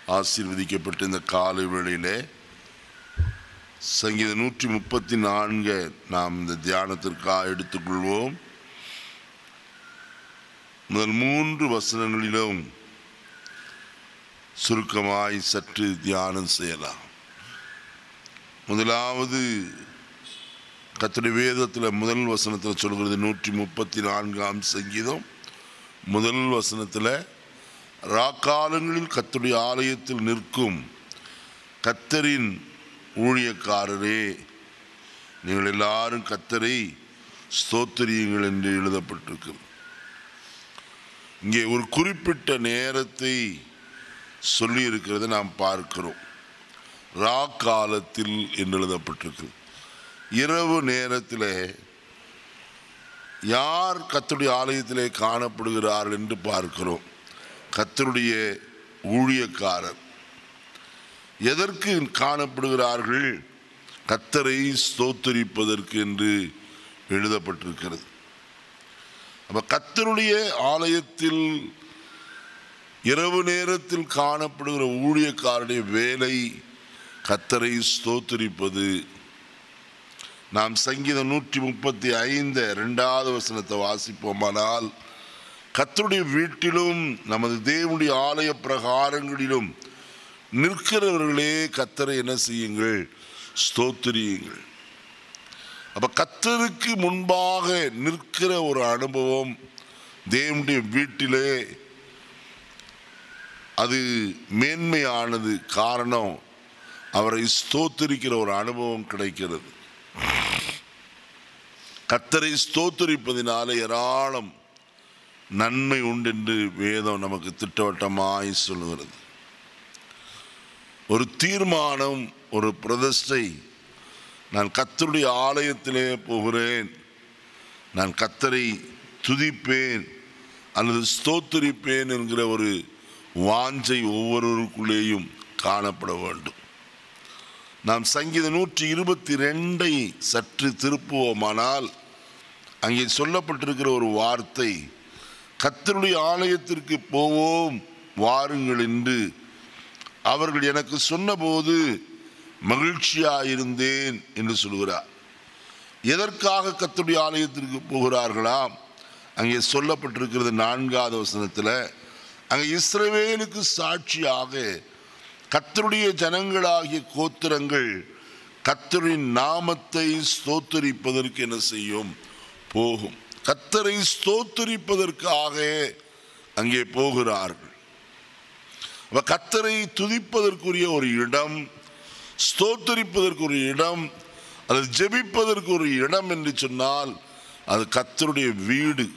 ஆசீர்வதிக்கப்பட்ட இந்த காலை வேளையிலே சங்கீத நூற்றி முப்பத்தி நான்கு நாம் இந்த தியானத்திற்காக எடுத்துக்கொள்வோம் முதல் மூன்று வசனங்களிலும் சுருக்கமாய் சற்று தியானம் செய்யலாம் முதலாவது கர்த்தருடைய வேதத்தில் முதல் வசனத்தில் சொல்கிறது நூற்றி முப்பத்தி நான்காம் சங்கீதம் முதல் வசனத்தில் ராக்காலங்களில் கர்த்தருடைய ஆலயத்தில் நிற்கும் கத்தரின் ஊழியக்காரரே நீங்கள் எல்லாரும் கத்தரை ஸ்தோத்திரியுங்கள் என்று எழுதப்பட்டிருக்கிறது இங்கே ஒரு குறிப்பிட்ட நேரத்தை சொல்லி இருக்கிறதை நாம் பார்க்கிறோம் ரா காலத்தில் என்று எழுதப்பட்டிருக்கு இரவு நேரத்தில் யார் கத்தருடைய ஆலயத்திலே காணப்படுகிறார்கள் என்று பார்க்கிறோம் கத்தருடைய ஊழியக்காரர் எதற்கு காணப்படுகிறார்கள் கத்தரை ஸ்தோத்தரிப்பதற்கு என்று எழுதப்பட்டிருக்கிறது அப்ப கத்தருடைய ஆலயத்தில் இரவு நேரத்தில் காணப்படுகிற ஊழியக்காரருடைய வேலை கத்தரை ஸ்தோத்தரிப்பது நாம் சங்கீதம் நூற்றி முப்பத்தி ஐந்து ரெண்டாவது வசனத்தை வாசிப்போமானால் கத்தருடைய வீட்டிலும் நமது தேவனுடைய ஆலய பிரகாரங்களிலும் நிற்கிறவர்களே கத்தரை என்ன செய்யுங்கள் ஸ்தோத்திரியுங்கள் அப்ப கத்தருக்கு முன்பாக நிற்கிற ஒரு அனுபவம் தேவனுடைய வீட்டிலே அது மேன்மையானது காரணம் அவரை ஸ்தோத்தரிக்கிற ஒரு அனுபவம் கிடைக்கிறது கத்தரை ஸ்தோத்தரிப்பதினால ஏராளம் நன்மை உண்டு என்று வேதம் நமக்கு திட்டவட்டமாய் சொல்லுகிறது ஒரு தீர்மானம் ஒரு பிரதிஷ்டை நான் கத்தருடைய ஆலயத்திலே போகிறேன் நான் கத்தரை துதிப்பேன் அல்லது ஸ்தோத்தரிப்பேன் என்கிற ஒரு வாஞ்சை ஒவ்வொருவருக்குள்ளேயும் காணப்பட வேண்டும் நாம் சங்கீத நூற்றி இருபத்தி ரெண்டை சற்று திருப்புவோமானால் அங்கே சொல்லப்பட்டிருக்கிற ஒரு வார்த்தை கத்தருடைய ஆலயத்திற்கு போவோம் வாருங்கள் என்று அவர்கள் எனக்கு சொன்னபோது மகிழ்ச்சியாயிருந்தேன் என்று சொல்கிறார் எதற்காக கத்தருடைய ஆலயத்திற்கு போகிறார்களாம் அங்கே சொல்லப்பட்டிருக்கிறது நான்காவது வசனத்தில் அங்கே இஸ்ரவேலுக்கு சாட்சியாக கத்தருடைய ஜனங்களாகிய கோத்திரங்கள் கத்தரின் நாமத்தை ஸ்தோத்தரிப்பதற்கு என்ன செய்யும் போகும் கத்தரை ஸ்தோத்தரிப்பதற்காக அங்கே போகிறார்கள் அப்ப கத்தரை துதிப்பதற்குரிய ஒரு இடம் ஸ்தோத்தரிப்பதற்கு ஒரு இடம் அல்லது ஜெபிப்பதற்கு ஒரு இடம் என்று சொன்னால் அது கத்தருடைய வீடு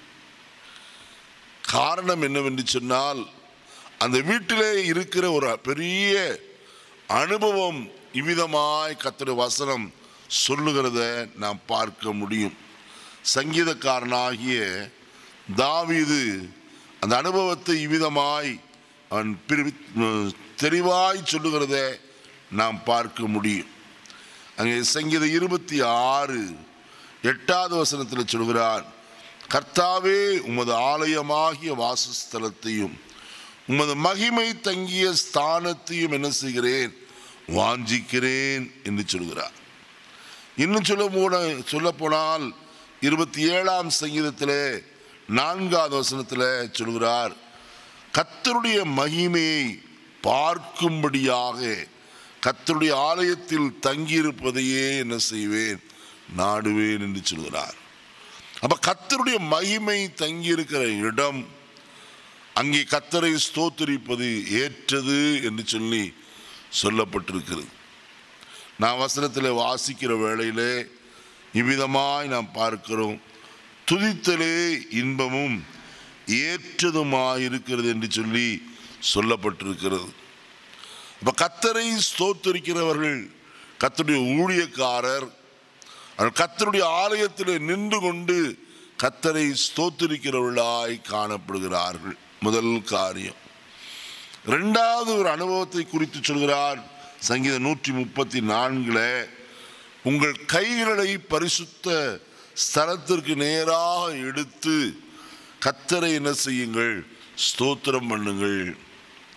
காரணம் என்னவென்று சொன்னால் அந்த வீட்டிலே இருக்கிற ஒரு பெரிய அனுபவம் இவ்விதமாய் கத்தருடைய வசனம் சொல்லுகிறத நாம் பார்க்க முடியும் சங்கீதக்காரனாகிய தாவீது அந்த அனுபவத்தை இவ்விதமாய் அவன் பிரி- தெளிவாய் சொல்லுகிறத நாம் பார்க்க முடியும் அங்கே சங்கீத இருபத்தி ஆறு எட்டாவது வசனத்தில் சொல்கிறார் கர்த்தாவே உமது ஆலயமாகிய வாசஸ்தலத்தையும் உமது மகிமை தங்கிய ஸ்தானத்தையும் என்ன செய்கிறேன் வாஞ்சிக்கிறேன் என்று சொல்கிறார் இன்னும் சொல்ல போன சொல்ல போனால் இருபத்தி ஏழாம் சங்கீதத்திலே நான்காவது வசனத்தில் சொல்கிறார் கத்தருடைய மகிமையை பார்க்கும்படியாக கத்தருடைய ஆலயத்தில் தங்கியிருப்பதையே என்ன செய்வேன் நாடுவேன் என்று சொல்கிறார் அப்ப கத்தருடைய மகிமை தங்கியிருக்கிற இடம் அங்கே கத்தரை ஸ்தோத்தரிப்பது ஏற்றது என்று சொல்லி சொல்லப்பட்டிருக்கிறது நான் வசனத்தில் வாசிக்கிற வேளையிலே இவ்விதமாய் நாம் பார்க்கிறோம் துதித்தலே இன்பமும் ஏற்றதுமாயிருக்கிறது என்று சொல்லி சொல்லப்பட்டிருக்கிறது அப்ப கத்தரை ஸ்தோத்தரிக்கிறவர்கள் கத்தருடைய ஊழியக்காரர் அவர்கள் கத்தருடைய ஆலயத்தில் நின்று கொண்டு கத்தரை ஸ்தோத்தரிக்கிறவர்களாய் காணப்படுகிறார்கள் முதல் காரியம் இரண்டாவது ஒரு அனுபவத்தை குறித்து சொல்கிறார் சங்கீத நூற்றி முப்பத்தி நான்குல உங்கள் கைகளை பரிசுத்த ஸ்தலத்திற்கு நேராக எடுத்து கத்தரை என்ன செய்யுங்கள் ஸ்தோத்திரம் பண்ணுங்கள்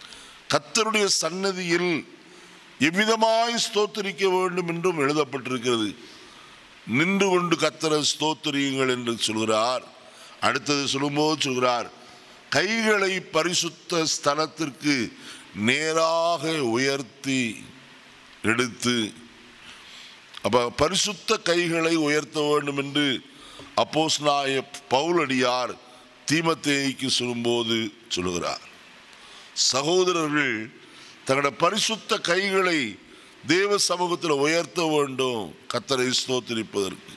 கத்தருடைய சன்னதியில் எவ்விதமாய் ஸ்தோத்தரிக்க வேண்டும் என்றும் எழுதப்பட்டிருக்கிறது நின்று கொண்டு கத்தரை ஸ்தோத்திரியுங்கள் என்று சொல்கிறார் அடுத்தது சொல்லும்போது சொல்கிறார் கைகளை பரிசுத்த ஸ்தலத்திற்கு நேராக உயர்த்தி எடுத்து அப்ப பரிசுத்த கைகளை உயர்த்த வேண்டும் என்று அப்போஸ் நாய பவுலடியார் தீமத்தேய்க்கு சொல்லும்போது சொல்லுகிறார் சகோதரர்கள் தங்களோட பரிசுத்த கைகளை தேவ சமூகத்தில் உயர்த்த வேண்டும் கத்தரை ஸ்தோத்திரிப்பதற்கு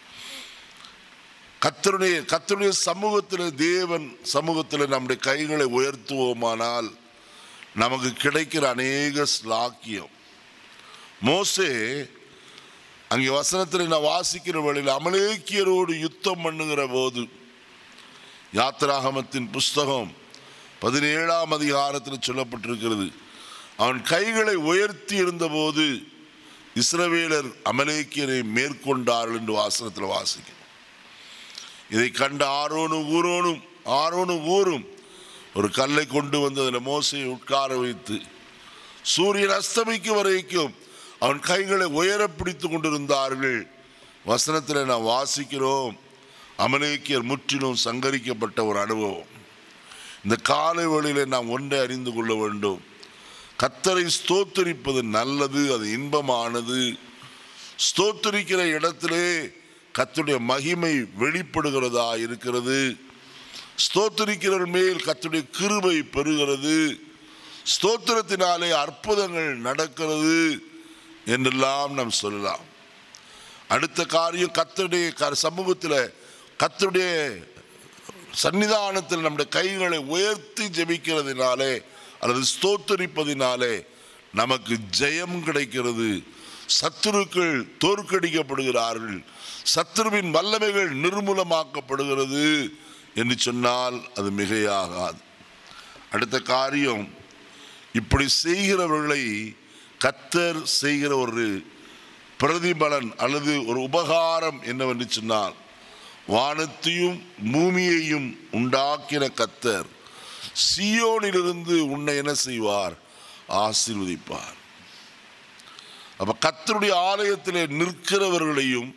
கத்தருடைய கத்தருடைய சமூகத்தில் தேவன் சமூகத்தில் நம்முடைய கைகளை உயர்த்துவோமானால் நமக்கு கிடைக்கிற அநேக ஸ்லாக்கியம் மோசே அங்கே வசனத்தில் நான் வாசிக்கிற வழியில் அமலேக்கியரோடு யுத்தம் பண்ணுகிற போது யாத்திராகமத்தின் புஸ்தகம் பதினேழாம் அதிகாரத்தில் சொல்லப்பட்டிருக்கிறது அவன் கைகளை உயர்த்தி இருந்தபோது இஸ்ரவேலர் அமலேக்கியரை மேற்கொண்டார்கள் என்று வாசனத்தில் வாசிக்கிறோம் இதை கண்ட ஆரோனும் ஊரோனும் ஆரோனும் ஊரும் ஒரு கல்லை கொண்டு வந்து அதில் மோசையை உட்கார வைத்து சூரியன் அஸ்தமிக்கும் வரைக்கும் அவன் கைகளை உயர பிடித்து கொண்டிருந்தார்கள் வசனத்தில் நாம் வாசிக்கிறோம் அமலேக்கியர் முற்றிலும் சங்கரிக்கப்பட்ட ஒரு அனுபவம் இந்த காலை வழியில நாம் ஒன்றை அறிந்து கொள்ள வேண்டும் கத்தரை ஸ்தோத்தரிப்பது நல்லது அது இன்பமானது ஸ்தோத்தரிக்கிற இடத்திலே கத்துடைய மகிமை வெளிப்படுகிறதா இருக்கிறது ஸ்தோத்தரிக்கிறவர் மேல் கத்துடைய கிருபை பெறுகிறது ஸ்தோத்திரத்தினாலே அற்புதங்கள் நடக்கிறது என்றெல்லாம் நாம் சொல்லலாம் அடுத்த காரியம் கத்தருடைய க- சமூகத்தில் கத்தருடைய சன்னிதானத்தில் நம்முடைய கைகளை உயர்த்தி ஜெபிக்கிறதுனாலே அல்லது ஸ்தோத்தரிப்பதினாலே நமக்கு ஜெயம் கிடைக்கிறது சத்துருக்கள் தோற்கடிக்கப்படுகிறார்கள் சத்துருவின் வல்லமைகள் நிர்மூலமாக்கப்படுகிறது என்று சொன்னால் அது மிகையாகாது அடுத்த காரியம் இப்படி செய்கிறவர்களை கத்தர் செய்கிற ஒரு பிரதிபலன் அல்லது ஒரு உபகாரம் என்னவென்று சொன்னால் வானத்தையும் பூமியையும் உண்டாக்கின கத்தர் சியோனிலிருந்து உன்னை என்ன செய்வார் ஆசீர்வதிப்பார் அப்ப கத்தருடைய ஆலயத்திலே நிற்கிறவர்களையும்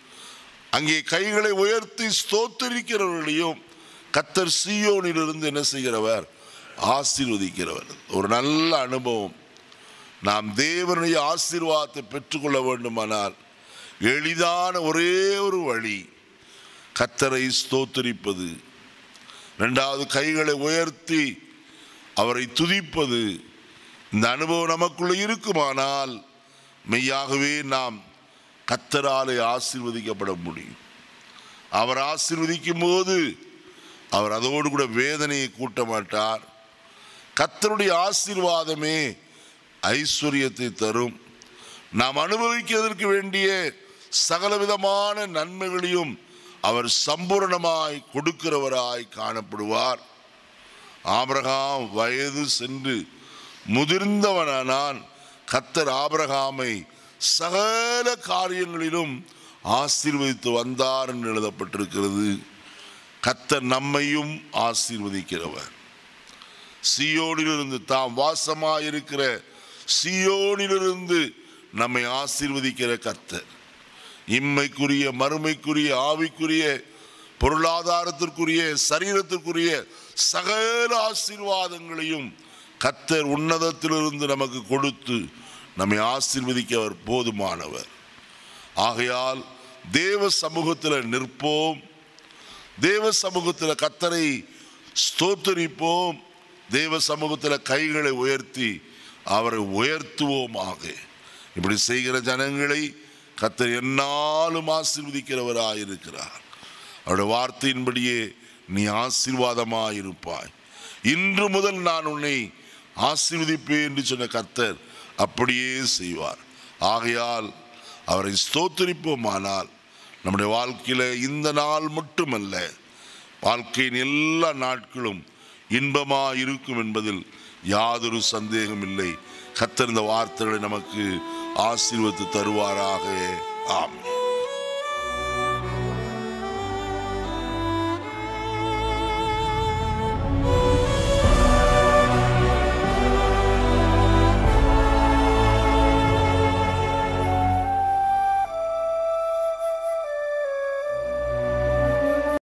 அங்கே கைகளை உயர்த்தி ஸ்தோத்தரிக்கிறவர்களையும் கத்தர் சியோனிலிருந்து என்ன செய்கிறவர் ஆசீர்வதிக்கிறவர் ஒரு நல்ல அனுபவம் நாம் தேவனுடைய ஆசீர்வாதத்தை பெற்றுக்கொள்ள வேண்டுமானால் எளிதான ஒரே ஒரு வழி கத்தரை ஸ்தோத்தரிப்பது ரெண்டாவது கைகளை உயர்த்தி அவரை துதிப்பது இந்த அனுபவம் நமக்குள்ள இருக்குமானால் மெய்யாகவே நாம் கத்தராலே ஆசீர்வதிக்கப்பட முடியும் அவர் ஆசீர்வதிக்கும் போது அவர் அதோடு கூட வேதனையை கூட்ட மாட்டார் கத்தருடைய ஆசீர்வாதமே ஐஸ்வர்யத்தை தரும் நாம் அனுபவிக்கிறதற்கு வேண்டிய சகலவிதமான நன்மைகளையும் அவர் சம்பூரணமாய் கொடுக்கிறவராய் காணப்படுவார் ஆபிரகாம் வயது சென்று முதிர்ந்தவனானான் கத்தர் ஆபிரகாமை சகல காரியங்களிலும் ஆசீர்வதித்து வந்தார் என்று எழுதப்பட்டிருக்கிறது கத்தர் நம்மையும் ஆசீர்வதிக்கிறவர் சியோனிலிருந்து தாம் வாசமாயிருக்கிற சியோனிலிருந்து நம்மை ஆசீர்வதிக்கிற கர்த்தர் இம்மைக்குரிய மறுமைக்குரிய ஆவிக்குரிய பொருளாதாரத்திற்குரிய சரீரத்திற்குரிய சகல ஆசீர்வாதங்களையும் கத்தர் உன்னதத்திலிருந்து நமக்கு கொடுத்து நம்மை ஆசீர்வதிக்க அவர் போதுமானவர் ஆகையால் தேவ சமூகத்தில் நிற்போம் தேவ சமூகத்தில் கத்தரை ஸ்தோத்தரிப்போம் தேவ சமூகத்தில் கைகளை உயர்த்தி அவரை உயர்த்துவோமாக இப்படி செய்கிற ஜனங்களை கத்தர் என்னாலும் ஆசீர்வதிக்கிறவராயிருக்கிறார் அவருடைய வார்த்தையின்படியே நீ ஆசீர்வாதமாயிருப்பாய் இன்று முதல் நான் உன்னை ஆசீர்வதிப்பேன் என்று சொன்ன கர்த்தர் அப்படியே செய்வார் ஆகையால் அவரை ஸ்தோத்தரிப்போமானால் நம்முடைய வாழ்க்கையில இந்த நாள் மட்டுமல்ல வாழ்க்கையின் எல்லா நாட்களும் இன்பமா இருக்கும் என்பதில் யாதொரு சந்தேகம் இல்லை கத்தர் இந்த வார்த்தைகளை நமக்கு ஆசீர்வத்து தருவாராக ஆமென்